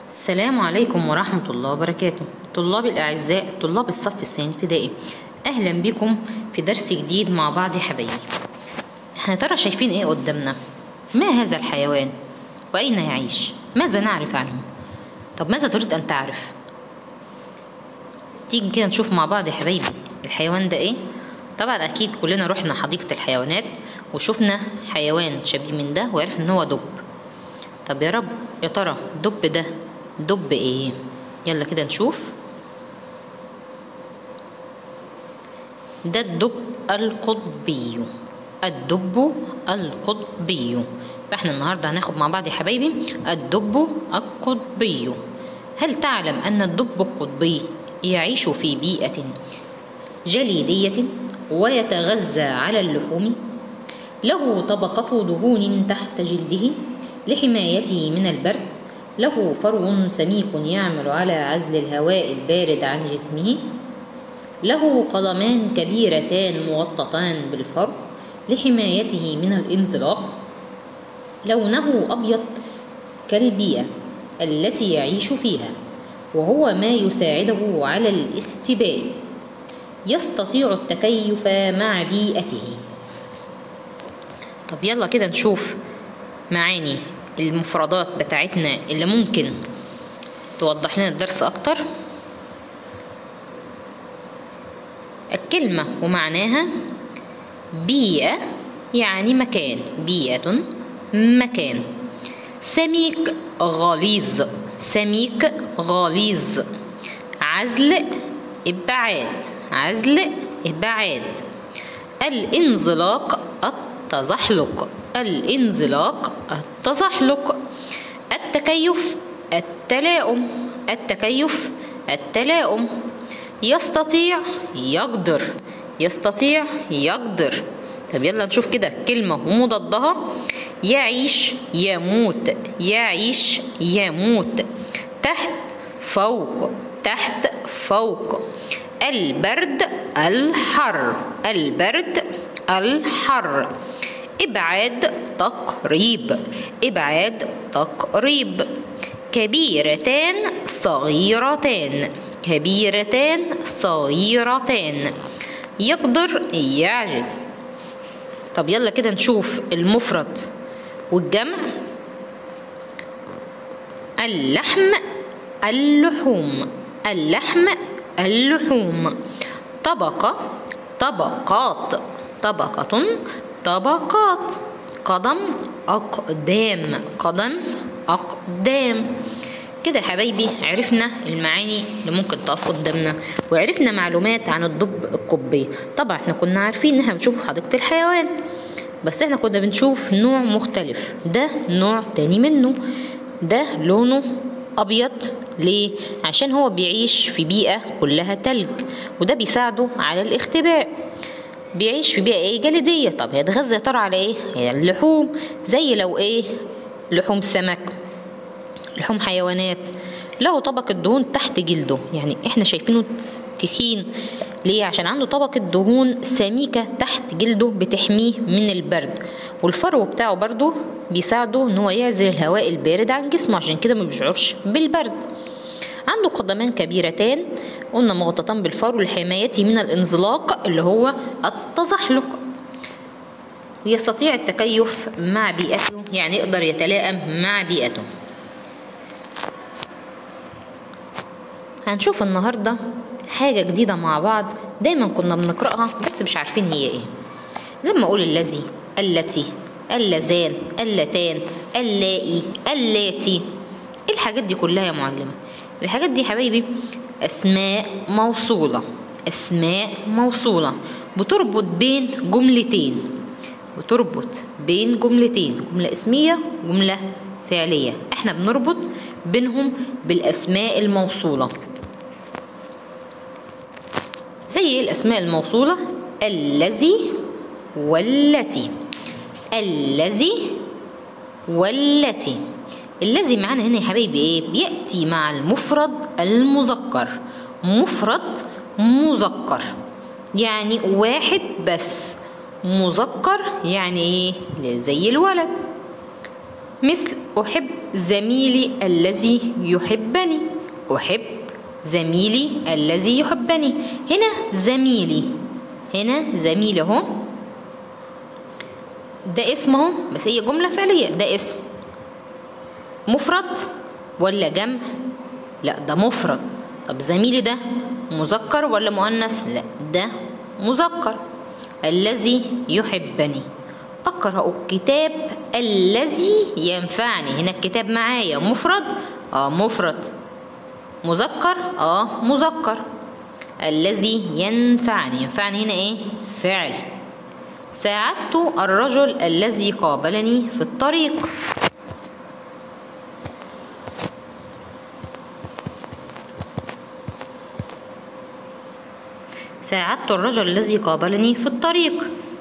السلام عليكم ورحمة الله وبركاته طلاب الأعزاء طلاب الصف الثاني ابتدائي أهلا بكم في درس جديد مع بعض يا حبايبي احنا ترى شايفين ايه قدامنا ما هذا الحيوان وأين يعيش ماذا نعرف عنه طب ماذا تريد أن تعرف تيجي كده نشوف مع بعض يا حبايبي الحيوان ده ايه طبعا أكيد كلنا رحنا حديقة الحيوانات وشفنا حيوان شبيه من ده وعرفنا ان هو دب طب يا رب يا ترى دب ده دب ايه يلا كده نشوف ده الدب القطبي الدب القطبي فاحنا النهارده هناخد مع بعض يا حبايبي الدب القطبي هل تعلم ان الدب القطبي يعيش في بيئة جليدية ويتغذى على اللحوم له طبقة دهون تحت جلده لحمايته من البرد له فرو سميك يعمل على عزل الهواء البارد عن جسمه له قدمان كبيرتان موطتان بالفرو لحمايته من الانزلاق لونه أبيض كالبيئة التي يعيش فيها وهو ما يساعده على الاختباء يستطيع التكيف مع بيئته طب يلا كده نشوف معاني المفردات بتاعتنا اللي ممكن توضح لنا الدرس اكتر الكلمة ومعناها بيئة يعني مكان بيئة مكان سميك غليظ سميك غليظ عزل ابعاد عزل ابعاد الانزلاق التزحلق الانزلاق التزحلق التكيف التلاؤم التكيف التلاؤم يستطيع يقدر يستطيع يقدر طب يلا نشوف كده كلمة ومضادها يعيش يموت يعيش يموت تحت فوق تحت فوق البرد الحر البرد الحر إبعاد تقريب إبعاد تقريب كبيرتان صغيرتان كبيرتان صغيرتان يقدر يعجز طب يلا كده نشوف المفرد والجمع اللحم اللحوم اللحم اللحوم طبقة طبقات طبقة طبقات قدم أقدام قدم أقدام كده يا حبايبي عرفنا المعاني اللي ممكن تقف قدامنا وعرفنا معلومات عن الدب القطبي طبعا احنا كنا عارفين ان احنا بنشوف حديقة الحيوان بس احنا كنا بنشوف نوع مختلف ده نوع تاني منه ده لونه ابيض ليه عشان هو بيعيش في بيئة كلها تلج وده بيساعده على الاختباء بيعيش في بيئة ايه جليدية طب هيتغذى يا ترى على ايه هي اللحوم زي لو ايه لحوم سمك لحوم حيوانات له طبقة دهون تحت جلده يعني احنا شايفينه تخين ليه عشان عنده طبقة دهون سميكة تحت جلده بتحميه من البرد والفرو بتاعه برضو بيساعده ان هو يعزل الهواء البارد عن جسمه عشان كده ما بيشعرش بالبرد عنده قدمان كبيرتان قلنا مغطتان بالفرو لحمايته من الانزلاق اللي هو التزحلق يستطيع التكيف مع بيئته يعني يقدر يتلائم مع بيئته هنشوف النهارده حاجة جديدة مع بعض دايما كنا بنقرأها بس مش عارفين هي ايه لما اقول الذي التي اللذان اللتان اللائي اللاتي ايه الحاجات دي كلها يا معلمة الحاجات دي حبايبي اسماء موصولة اسماء موصولة بتربط بين جملتين بتربط بين جملتين جملة اسمية وجملة فعلية احنا بنربط بينهم بالاسماء الموصولة زي الأسماء الموصولة الذي والتي الذي والتي الذي معانا هنا يا حبايبي ايه بيأتي مع المفرد المذكر مفرد مذكر يعني واحد بس مذكر يعني ايه زي الولد مثل أحب زميلي الذي يحبني أحب زميلي الذي يحبني هنا زميلي هنا زميلي اهو ده اسم اهو بس هي جملة فعلية ده اسم مفرد ولا جمع لا ده مفرد طب زميلي ده مذكر ولا مؤنث لا ده مذكر الذي يحبني أقرأ الكتاب الذي ينفعني هنا الكتاب معايا مفرد اه مفرد مذكر اه مذكر الذي ينفعني ينفعني هنا ايه فعل ساعدت الرجل الذي قابلني في الطريق ساعدت الرجل الذي قابلني في الطريق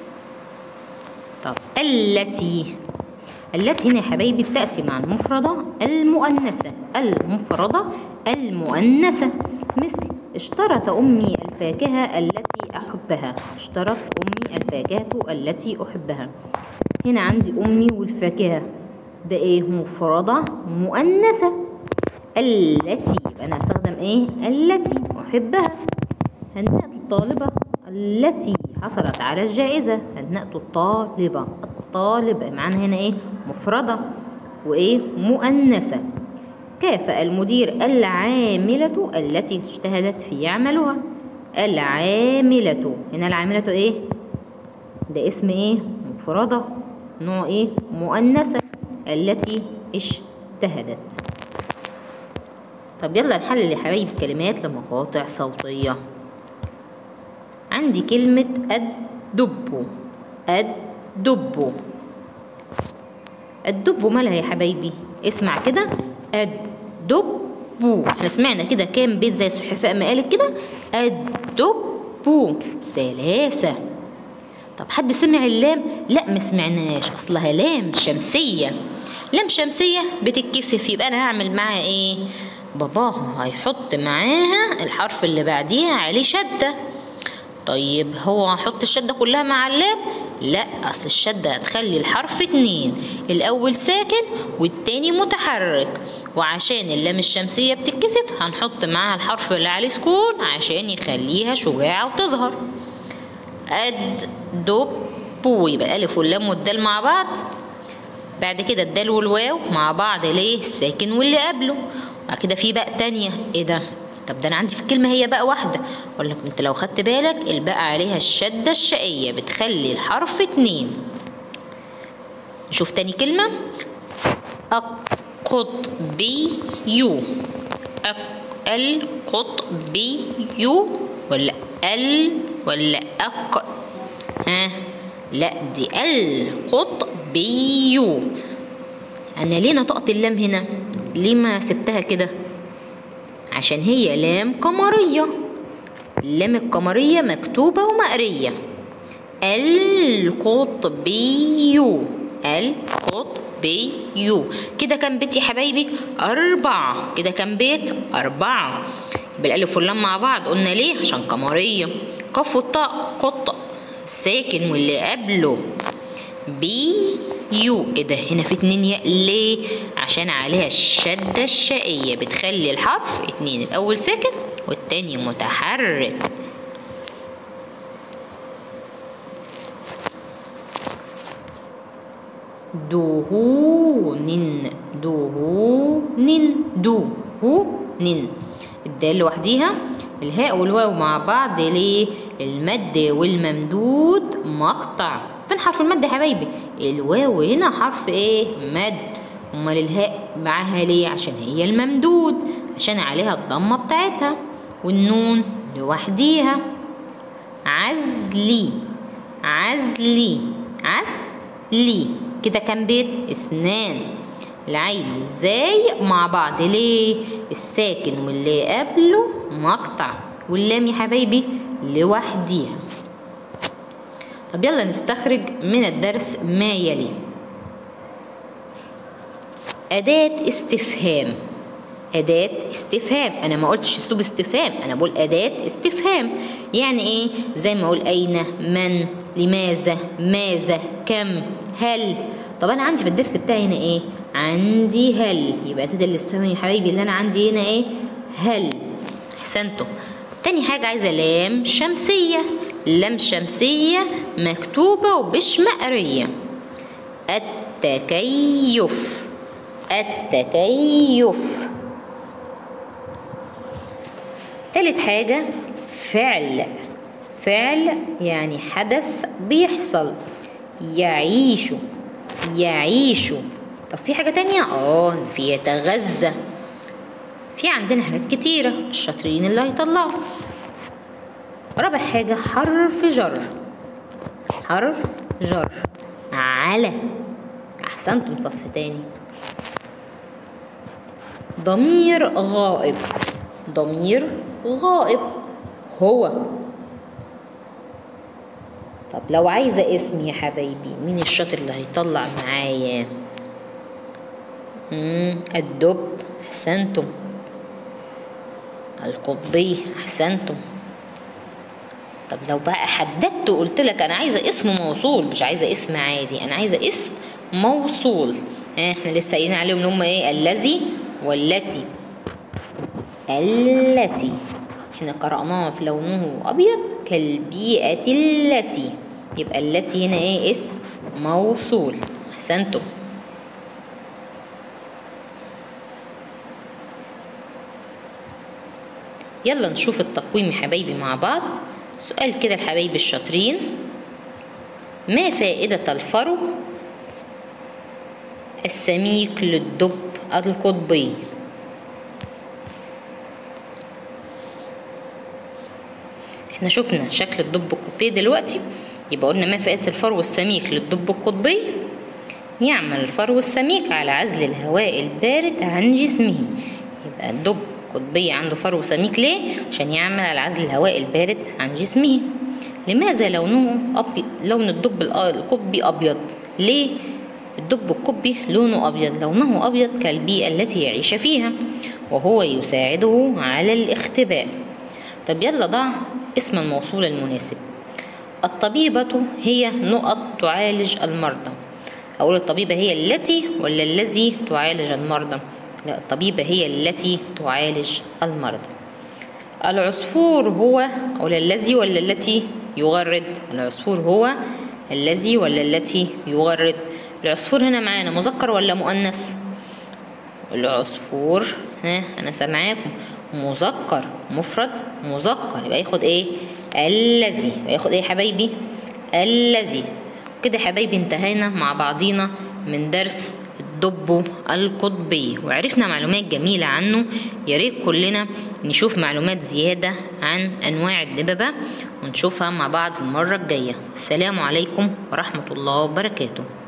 طب التي التي هنا يا حبايبي بتأتي مع المفردة المؤنثة المفردة المؤنثة مثل اشترت أمي الفاكهة التي أحبها اشترت أمي الفاكهة التي أحبها هنا عندي أمي والفاكهة ده إيه مفردة مؤنثة التي يبقى أنا هستخدم إيه التي أحبها هنأت الطالبة التي حصلت على الجائزة هنأت الطالبة الطالب معانا هنا إيه مفردة وإيه مؤنثة كافأ المدير العاملة التي اجتهدت في عملها العاملة هنا العاملة ايه ده اسم ايه مفردة نوع ايه مؤنثة التي اجتهدت طب يلا نحلل يا حبايبي كلمات لمقاطع صوتية عندي كلمة الدب الدب الدب مالها يا حبايبي اسمع كده الدب احنا سمعنا كده كام بيت زي السحفاء ما قالت كده الدب ثلاثة طب حد سمع اللام لا ما سمعناش اصلها لام شمسية لام شمسية بتتكسف يبقى انا هعمل معاها ايه باباها هيحط معاها الحرف اللي بعديها عليه شدة طيب هو هحط الشدة كلها مع اللام لا اصل الشدة هتخلي الحرف اتنين الاول ساكن والتاني متحرك وعشان اللام الشمسية بتتكسف هنحط معاها الحرف اللي عليه سكون عشان يخليها شجاعة وتظهر اد دب بو يبقى الالف واللام والدال مع بعض بعد كده الدال والواو مع بعض ليه الساكن واللي قبله بعد كده في باء تانية ايه ده طب ده انا عندي في الكلمه هي بقى واحده اقول لك انت لو خدت بالك الباء عليها الشده الشقيه بتخلي الحرف اتنين نشوف تاني كلمه القطبي القطبي ولا ال ولا أق ها لا دي القطبي انا ليه نطقت اللام هنا ليه ما سبتها كده عشان هي لام قمرية اللام القمرية مكتوبة ومقرية القطبي القطبي كده كام بيت يا حبايبي أربعة كده كام بيت أربعة بالألف واللام مع بعض قلنا ليه عشان قمرية قف والطاء قط الساكن واللي قبله بي يو ايه ده هنا في اتنين ياء ليه عشان عليها الشدة الشقية بتخلي الحرف اتنين الاول ساكن والتاني متحرك دهون دهون دهون الدال لوحديها الهاء والواو مع بعض ليه المد والممدود مقطع فين حرف المد يا حبايبي الواو هنا حرف ايه مد امال الهاء معاها ليه عشان هي الممدود عشان عليها الضمه بتاعتها والنون لوحديها عزلي عزلي عزلي كده كام بيت اسنان العين والزاي مع بعض ليه الساكن واللي قبله مقطع واللام يا حبايبي لوحديها طب يلا نستخرج من الدرس ما يلي أداة استفهام أداة استفهام أنا ما قلتش أسلوب استفهام أنا بقول أداة استفهام يعني إيه زي ما أقول أين من لماذا ماذا كم هل طب أنا عندي في الدرس بتاعي هنا إيه عندي هل يبقى تدل الاستفهام يا حبايبي اللي انا عندي هنا ايه هل احسنتم تاني حاجة عايزة لام شمسية لام شمسية مكتوبة ومش مقرية التكيف التكيف تالت حاجة فعل فعل يعني حدث بيحصل يعيش يعيش طب في حاجة تانية اه في يتغذى في عندنا حاجات كتيرة الشاطرين اللي هيطلعوا رابع حاجة حرف جر حرف جر على أحسنتم صف تاني ضمير غائب ضمير غائب هو طب لو عايزة اسم يا حبايبي مين الشاطر اللي هيطلع معايا مم، الدب أحسنتم القطبي أحسنتم طب لو بقى حددت وقلت لك أنا عايزة اسم موصول مش عايزة اسم عادي أنا عايزة اسم موصول اه احنا لسه قايلين عليهم اللي هم ايه الذي والتي التي احنا قرأناها في لونه أبيض كالبيئة التي يبقى التي هنا ايه اسم موصول أحسنتم يلا نشوف التقويم يا حبايبي مع بعض سؤال كده لحبايبي الشاطرين ما فائدة الفرو السميك للدب القطبي احنا شفنا شكل الدب القطبي دلوقتي يبقى قلنا ما فائدة الفرو السميك للدب القطبي يعمل الفرو السميك على عزل الهواء البارد عن جسمه يبقى الدب القطبي عنده فرو سميك ليه عشان يعمل على عزل الهواء البارد عن جسمه لماذا لونه أبيض لون الدب الأ- القطبي أبيض ليه الدب القطبي لونه أبيض لونه أبيض كالبيئة التي يعيش فيها وهو يساعده على الاختباء طب يلا ضع اسم الموصول المناسب الطبيبة هي نقط تعالج المرضى أقول الطبيبة هي التي ولا الذي تعالج المرضى لا الطبيبة هي التي تعالج المرضى العصفور هو ولا الذي ولا التي يغرد العصفور هو الذي ولا التي يغرد العصفور هنا معانا مذكر ولا مؤنث العصفور ها انا سامعاكم مذكر مفرد مذكر يبقى ياخد ايه الذي يبقى ياخد ايه يا حبايبي الذي كده يا حبايبي انتهينا مع بعضينا من درس الدب القطبي وعرفنا معلومات جميلة عنه يا ريت كلنا نشوف معلومات زيادة عن أنواع الدببة ونشوفها مع بعض المرة الجاية السلام عليكم ورحمة الله وبركاته